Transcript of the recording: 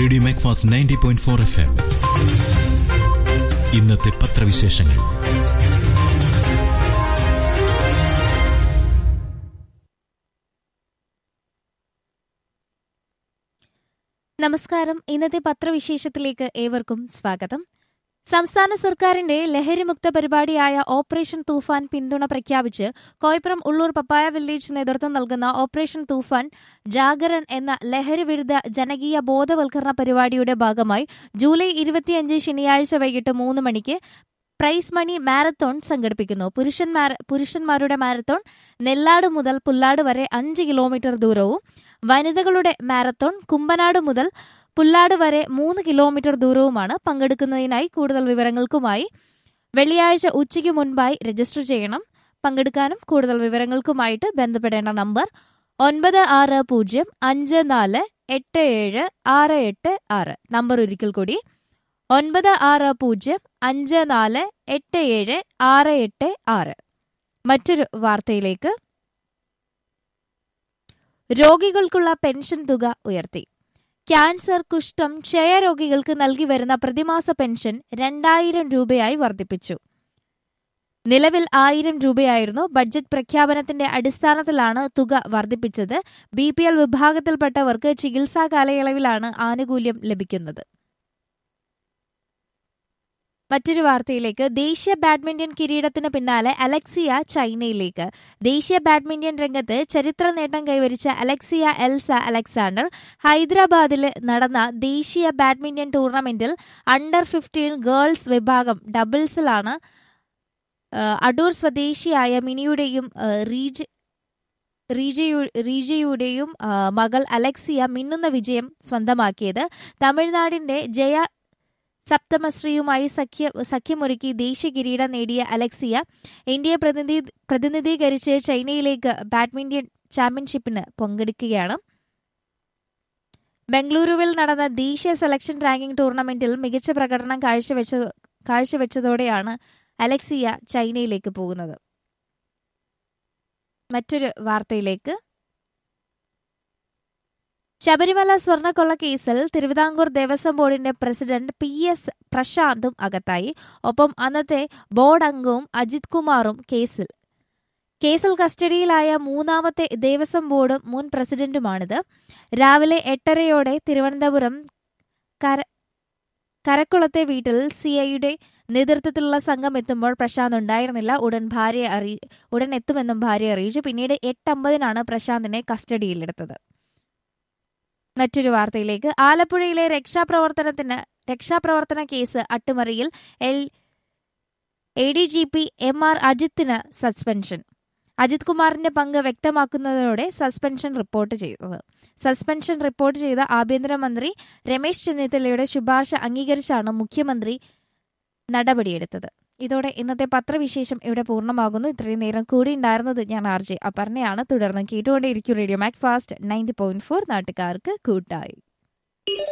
radio Macfast ninety point four F M ഇന്നത്തെ പത്രവിശേഷങ്ങൾ നമസ്കാരം ഇന്നത്തെ പത്രവിശേഷത്തിലേക്ക് ഏവർക്കും സ്വാഗതം സംസ്ഥാന സർക്കാരിന്റെ ലഹരിമുക്ത പരിപാടിയായ ഓപ്പറേഷൻ തൂഫാൻ പിന്തുണ പ്രഖ്യാപിച്ച് കോയപ്പുറം ഉള്ളൂർ പപ്പായ വില്ലേജ് നേതൃത്വം നൽകുന്ന ഓപ്പറേഷൻ തൂഫാൻ ജാഗരൺ എന്ന ലഹരി വിരുദ്ധ ജനകീയ ബോധവൽക്കരണ പരിപാടിയുടെ ഭാഗമായി ജൂലൈ ഇരുപത്തിയഞ്ച് ശനിയാഴ്ച വൈകിട്ട് മൂന്ന് മണിക്ക് പ്രൈസ് മണി മാരത്തോൺ സംഘടിപ്പിക്കുന്നു പുരുഷന്മാർ പുരുഷന്മാരുടെ മാരത്തോൺ നെല്ലാട് മുതൽ പുല്ലാട് വരെ അഞ്ച് കിലോമീറ്റർ ദൂരവും വനിതകളുടെ മാരത്തോൺ കുമ്പനാട് മുതൽ പുല്ലാട് വരെ മൂന്ന് കിലോമീറ്റർ ദൂരവുമാണ് പങ്കെടുക്കുന്നതിനായി കൂടുതൽ വിവരങ്ങൾക്കുമായി വെള്ളിയാഴ്ച ഉച്ചയ്ക്ക് മുൻപായി രജിസ്റ്റർ ചെയ്യണം പങ്കെടുക്കാനും കൂടുതൽ വിവരങ്ങൾക്കുമായിട്ട് ബന്ധപ്പെടേണ്ട നമ്പർ ഒൻപത് ആറ് പൂജ്യം അഞ്ച് നാല് എട്ട് ഏഴ് ആറ് എട്ട് ആറ് നമ്പർ ഒരിക്കൽ കൂടി ഒൻപത് ആറ് പൂജ്യം അഞ്ച് നാല് എട്ട് ഏഴ് ആറ് എട്ട് ആറ് മറ്റൊരു വാർത്തയിലേക്ക് രോഗികൾക്കുള്ള പെൻഷൻ തുക ഉയർത്തി ക്യാൻസർ കുഷ്ഠം ക്ഷയരോഗികൾക്ക് നൽകി വരുന്ന പ്രതിമാസ പെൻഷൻ രണ്ടായിരം രൂപയായി വർദ്ധിപ്പിച്ചു നിലവിൽ ആയിരം രൂപയായിരുന്നു ബഡ്ജറ്റ് പ്രഖ്യാപനത്തിന്റെ അടിസ്ഥാനത്തിലാണ് തുക വർദ്ധിപ്പിച്ചത് ബി പി എൽ വിഭാഗത്തിൽപ്പെട്ടവർക്ക് ചികിത്സാ കാലയളവിലാണ് ആനുകൂല്യം ലഭിക്കുന്നത് മറ്റൊരു വാർത്തയിലേക്ക് ദേശീയ ബാഡ്മിന്റൺ കിരീടത്തിന് പിന്നാലെ അലക്സിയ ചൈനയിലേക്ക് ദേശീയ ബാഡ്മിന്റൺ രംഗത്ത് ചരിത്ര നേട്ടം കൈവരിച്ച അലക്സിയ എൽസ അലക്സാണ്ടർ ഹൈദരാബാദിൽ നടന്ന ദേശീയ ബാഡ്മിന്റൺ ടൂർണമെന്റിൽ അണ്ടർ ഫിഫ്റ്റീൻ ഗേൾസ് വിഭാഗം ഡബിൾസിലാണ് അടൂർ സ്വദേശിയായ മിനിയുടെയും റീജ് റീജയുടെയും മകൾ അലക്സിയ മിന്നുന്ന വിജയം സ്വന്തമാക്കിയത് തമിഴ്നാടിന്റെ ജയ സപ്തമശ്രീയുമായി സഖ്യ സഖ്യമൊരുക്കി ദേശീയ കിരീടം നേടിയ അലക്സിയ ഇന്ത്യയെ പ്രതിനിധി പ്രതിനിധീകരിച്ച് ചൈനയിലേക്ക് ബാഡ്മിന്റൺ ചാമ്പ്യൻഷിപ്പിന് പങ്കെടുക്കുകയാണ് ബംഗളൂരുവിൽ നടന്ന ദേശീയ സെലക്ഷൻ റാങ്കിംഗ് ടൂർണമെന്റിൽ മികച്ച പ്രകടനം കാഴ്ചവെച്ച കാഴ്ചവെച്ചതോടെയാണ് അലക്സിയ ചൈനയിലേക്ക് പോകുന്നത് മറ്റൊരു വാർത്തയിലേക്ക് ശബരിമല സ്വർണ്ണക്കൊള്ള കേസിൽ തിരുവിതാംകൂർ ദേവസ്വം ബോർഡിന്റെ പ്രസിഡന്റ് പി എസ് പ്രശാന്തും അകത്തായി ഒപ്പം അന്നത്തെ ബോർഡ് അംഗവും അജിത് കുമാറും കേസിൽ കേസിൽ കസ്റ്റഡിയിലായ മൂന്നാമത്തെ ദേവസ്വം ബോർഡും മുൻ പ്രസിഡന്റുമാണിത് രാവിലെ എട്ടരയോടെ തിരുവനന്തപുരം കര കരക്കുളത്തെ വീട്ടിൽ സിഐയുടെ നേതൃത്വത്തിലുള്ള സംഘം എത്തുമ്പോൾ പ്രശാന്ത് ഉണ്ടായിരുന്നില്ല ഉടൻ ഭാര്യ അറി ഉടൻ എത്തുമെന്നും ഭാര്യ അറിയിച്ചു പിന്നീട് എട്ടമ്പതിനാണ് പ്രശാന്തിനെ കസ്റ്റഡിയിലെടുത്തത് മറ്റൊരു വാർത്തയിലേക്ക് ആലപ്പുഴയിലെ രക്ഷാപ്രവർത്തനത്തിന് രക്ഷാപ്രവർത്തന കേസ് അട്ടിമറിയിൽ L A D G P M R അജിത്തിന് സസ്പെൻഷൻ അജിത് കുമാറിന്റെ പങ്ക് വ്യക്തമാക്കുന്നതോടെ സസ്പെൻഷൻ റിപ്പോർട്ട് ചെയ്തത് സസ്പെൻഷൻ റിപ്പോർട്ട് ചെയ്ത ആഭ്യന്തരമന്ത്രി രമേശ് ചെന്നിത്തലയുടെ ശുപാർശ അംഗീകരിച്ചാണ് മുഖ്യമന്ത്രി നടപടിയെടുത്തത് ഇതോടെ ഇന്നത്തെ പത്രവിശേഷം ഇവിടെ പൂർണ്ണമാകുന്നു ഇത്രയും നേരം കൂടി ഉണ്ടായിരുന്നത് ഞാൻ ആർ ജെ അപർണയാണ് തുടർന്ന് കേട്ടുകൊണ്ടേയിരിക്കും radio Macfast ninety point four നാട്ടുകാർക്ക് കൂട്ടായി